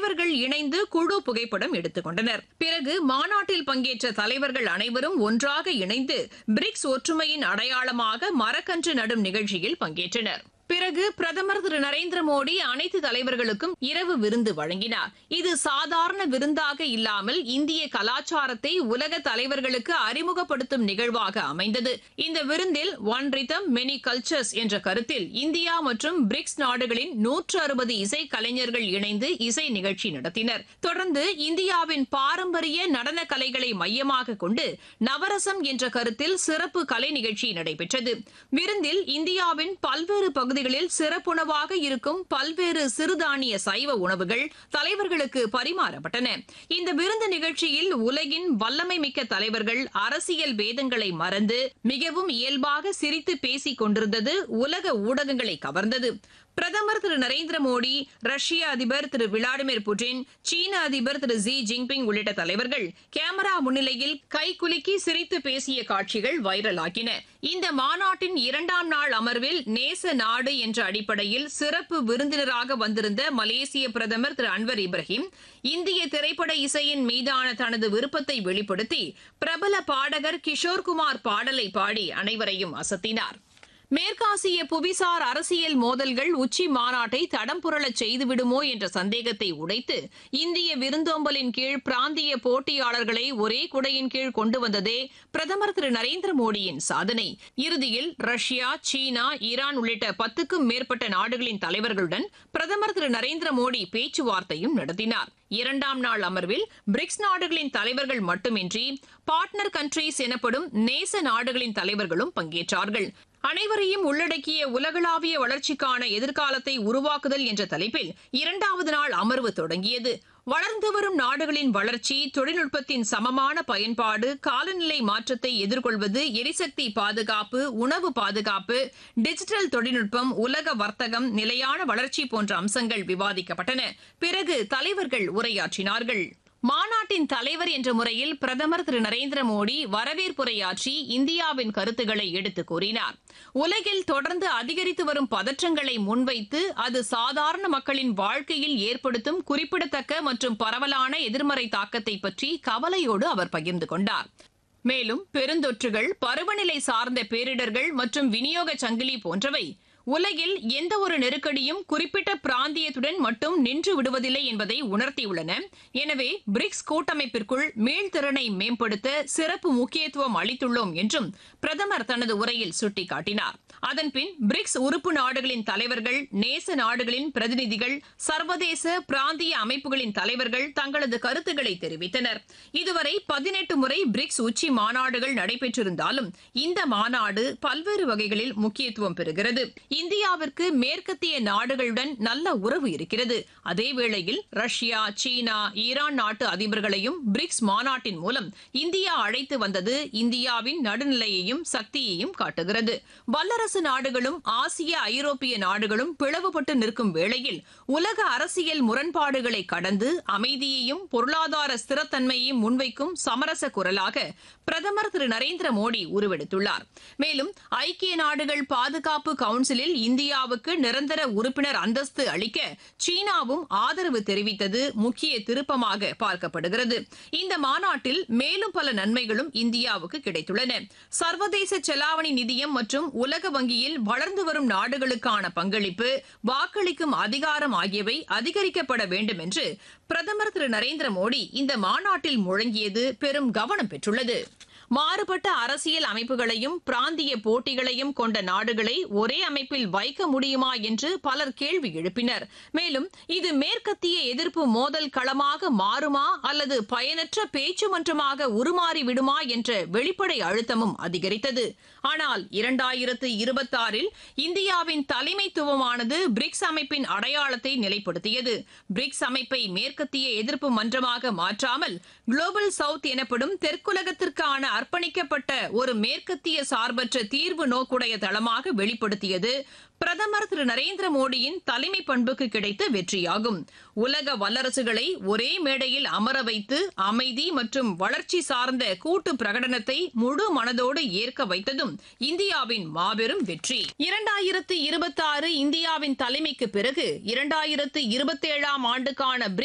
தலைவர்கள் இணைந்து குழு புகைப்படம் எடுத்துக் கொண்டனர் பிறகு மாநாட்டில் பங்கேற்ற தலைவர்கள் அனைவரும் ஒன்றாக இணைந்து பிரிக்ஸ் ஒற்றுமையின் அடையாளமாக மரக்கன்று நடும் நிகழ்ச்சியில் பங்கேற்றனர் பிறகு பிரதமர் திரு நரேந்திர மோடி அனைத்து தலைவர்களுக்கும் இரவு விருந்து வழங்கினார் இது சாதாரண விருந்தாக இல்லாமல் இந்திய கலாச்சாரத்தை உலக தலைவர்களுக்கு அறிமுகப்படுத்தும் நிகழ்வாக அமைந்தது இந்த விருந்தில் ஒன் ரிதம் மெனி கல்ச்சர்ஸ் என்ற கருத்தில் இந்தியா மற்றும் பிரிக்ஸ் நாடுகளின் நூற்று அறுபது இசை கலைஞர்கள் இணைந்து இசை நிகழ்ச்சி நடத்தினர் தொடர்ந்து இந்தியாவின் பாரம்பரிய நடன கலைகளை மையமாக கொண்டு நவரசம் என்ற கருத்தில் சிறப்பு கலை நிகழ்ச்சி நடைபெற்றது விருந்தில் இந்தியாவின் பல்வேறு பகுதிகளில் சிறப்புணவாக இருக்கும் பல்வேறு சிறுதானிய சைவ உணவுகள் தலைவர்களுக்கு பரிமாறப்பட்டன இந்த விருந்து நிகழ்ச்சியில் உலகின் வல்லமை மிக்க தலைவர்கள் அரசியல் பேதங்களை மறந்து மிகவும் இயல்பாக சிரித்து பேசிக் கொண்டிருந்தது உலக ஊடகங்களை கவர்ந்தது பிரதமர் திரு நரேந்திர மோடி ரஷ்ய அதிபர் திரு விளாடிமிர் புட்டின் சீன அதிபர் திரு ஜி ஜின்பிங் உள்ளிட்ட தலைவர்கள் கேமரா முன்னிலையில் கைகுலுக்கி சிரித்து பேசிய காட்சிகள் வைரலாகின இந்த மாநாட்டின் இரண்டாம் நாள் அமர்வில் நேச நாடு என்ற அடிப்படையில் சிறப்பு விருந்தினராக வந்திருந்த மலேசிய பிரதமர் திரு அன்வர் இப்ராஹிம் இந்திய திரைப்பட இசையின் மீதான தனது விருப்பத்தை வெளிப்படுத்தி பிரபல பாடகர் கிஷோர்குமார் பாடலை பாடி அனைவரையும் அசத்தினார் மேற்காசிய புவிசார் அரசியல் மோதல்கள் உச்சி மாநாட்டை தடம் புரளச் செய்துவிடுமோ என்ற சந்தேகத்தை உடைத்து இந்திய விருந்தோம்பலின் கீழ் பிராந்திய போட்டியாளர்களை ஒரே குடையின் கீழ் கொண்டு வந்ததே பிரதமர் திரு நரேந்திர மோடியின் சாதனை இறுதியில் ரஷ்யா சீனா ஈரான் உள்ளிட்ட பத்துக்கும் மேற்பட்ட நாடுகளின் தலைவர்களுடன் பிரதமர் திரு நரேந்திர மோடி பேச்சுவார்த்தையும் நடத்தினார் இரண்டாம் நாள் அமர்வில் பிரிக்ஸ் நாடுகளின் தலைவர்கள் மட்டுமின்றி பார்ட்னர் கண்ட்ரீஸ் எனப்படும் நேச நாடுகளின் தலைவர்களும் பங்கேற்றார்கள் அனைவரையும் உள்ளடக்கிய உலகளாவிய வளர்ச்சிக்கான எதிர்காலத்தை உருவாக்குதல் என்ற தலைப்பில் இரண்டாவது நாள் அமர்வு தொடங்கியது வளர்ந்து வரும் நாடுகளின் வளர்ச்சி தொழில்நுட்பத்தின் சமமான பயன்பாடு காலநிலை மாற்றத்தை எதிர்கொள்வது எரிசக்தி பாதுகாப்பு உணவு பாதுகாப்பு டிஜிட்டல் தொழில்நுட்பம் உலக வர்த்தகம் நிலையான வளர்ச்சி போன்ற அம்சங்கள் விவாதிக்கப்பட்டன பிறகு தலைவர்கள் உரையாற்றினார்கள் மாநாட்டின் தலைவர் என்ற முறையில் பிரதமர் திரு நரேந்திர மோடி வரவேற்புரையாற்றி இந்தியாவின் கருத்துக்களை எடுத்துக் கூறினார் உலகில் தொடர்ந்து அதிகரித்து வரும் பதற்றங்களை முன்வைத்து அது சாதாரண மக்களின் வாழ்க்கையில் ஏற்படுத்தும் குறிப்பிடத்தக்க மற்றும் பரவலான எதிர்மறை தாக்கத்தை பற்றி கவலையோடு அவர் பகிர்ந்து கொண்டார் மேலும் பெருந்தொற்றுகள் பருவநிலை சார்ந்த பேரிடர்கள் மற்றும் விநியோக சங்கிலி போன்றவை உலகில் எந்த ஒரு நெருக்கடியும் குறிப்பிட்ட பிராந்தியத்துடன் மட்டும் நின்று விடுவதில்லை என்பதை உணர்த்தியுள்ளன எனவே பிரிக்ஸ் கூட்டமைப்பிற்குள் மீள்திறனை மேம்படுத்த சிறப்பு முக்கியத்துவம் அளித்துள்ளோம் என்றும் பிரதமர் தனது உரையில் சுட்டிக்காட்டினார் அதன்பின் பிரிக்ஸ் உறுப்பு நாடுகளின் தலைவர்கள் நேச நாடுகளின் பிரதிநிதிகள் சர்வதேச பிராந்திய அமைப்புகளின் தலைவர்கள் தங்களது கருத்துக்களை தெரிவித்தனர் இதுவரை பதினெட்டு முறை பிரிக்ஸ் உச்சி மாநாடுகள் நடைபெற்றிருந்தாலும் இந்த மாநாடு பல்வேறு வகைகளில் முக்கியத்துவம் பெறுகிறது இந்தியாவிற்கு மேற்கத்திய நாடுகளுடன் நல்ல உறவு இருக்கிறது அதேவேளையில் ரஷ்யா சீனா ஈரான் நாட்டு அதிபர்களையும் பிரிக்ஸ் மாநாட்டின் மூலம் இந்தியா அழைத்து வந்தது இந்தியாவின் நடுநிலையையும் சக்தியையும் காட்டுகிறது வல்லரசு நாடுகளும் ஆசிய ஐரோப்பிய நாடுகளும் பிளவுபட்டு நிற்கும் வேளையில் உலக அரசியல் முரண்பாடுகளை கடந்து அமைதியையும் பொருளாதார ஸ்திரத்தன்மையையும் முன்வைக்கும் சமரச குரலாக பிரதமர் திரு நரேந்திர மோடி உருவெடுத்துள்ளார் மேலும் ஐக்கிய நாடுகள் பாதுகாப்பு கவுன்சிலில் இந்தியாவுக்கு நிரந்தர உறுப்பினர் அந்தஸ்து அளிக்க சீனாவும் ஆதரவு தெரிவித்தது முக்கிய திருப்பமாக பார்க்கப்படுகிறது இந்த மாநாட்டில் மேலும் பல நன்மைகளும் இந்தியாவுக்கு கிடைத்துள்ளன சர்வதேச செலாவணி நிதியம் மற்றும் உலக வங்கியில் வளர்ந்து வரும் நாடுகளுக்கான பங்களிப்பு வாக்களிக்கும் அதிகாரம் ஆகியவை அதிகரிக்கப்பட வேண்டும் என்று பிரதமர் திரு நரேந்திர மோடி இந்த மாநாட்டில் முழங்கியது பெரும் கவனம் பெற்றுள்ளது மாறுபட்ட அரசியல் அமைப்புகளையும் பிராந்திய போட்டிகளையும் கொண்ட நாடுகளை ஒரே அமைப்பில் வைக்க முடியுமா என்று பலர் கேள்வி எழுப்பினர் மேலும் இது மேற்கத்திய எதிர்ப்பு மோதல் களமாக மாறுமா அல்லது பயனற்ற பேச்சுமன்றமாக உருமாறி விடுமா என்ற வெளிப்படை அழுத்தமும் அதிகரித்தது ஆனால் இரண்டாயிரத்து இருபத்தாறில் இந்தியாவின் தலைமைத்துவமானது பிரிக்ஸ் அமைப்பின் அடையாளத்தை நிலைப்படுத்தியது பிரிக்ஸ் அமைப்பை மேற்கத்திய எதிர்ப்பு மன்றமாக மாற்றாமல் குளோபல் சவுத் எனப்படும் தெற்குலகத்திற்கான அர்ப்பணிக்கப்பட்ட ஒரு மேற்கத்திய சார்பற்ற தீர்வு நோக்குடைய தளமாக வெளிப்படுத்தியது பிரதமர் திரு நரேந்திர மோடியின் தலைமை பண்புக்கு கிடைத்த வெற்றியாகும் உலக வல்லரசுகளை ஒரே மேடையில் அமர வைத்து அமைதி மற்றும் வளர்ச்சி சார்ந்த கூட்டு பிரகடனத்தை முழு மனதோடு ஏற்க வைத்ததும் இந்தியாவின் மாபெரும் வெற்றி இரண்டாயிரத்து இருபத்தாறு இந்தியாவின் தலைமைக்கு பிறகு இரண்டாயிரத்து இருபத்தேழாம் ஆண்டுக்கான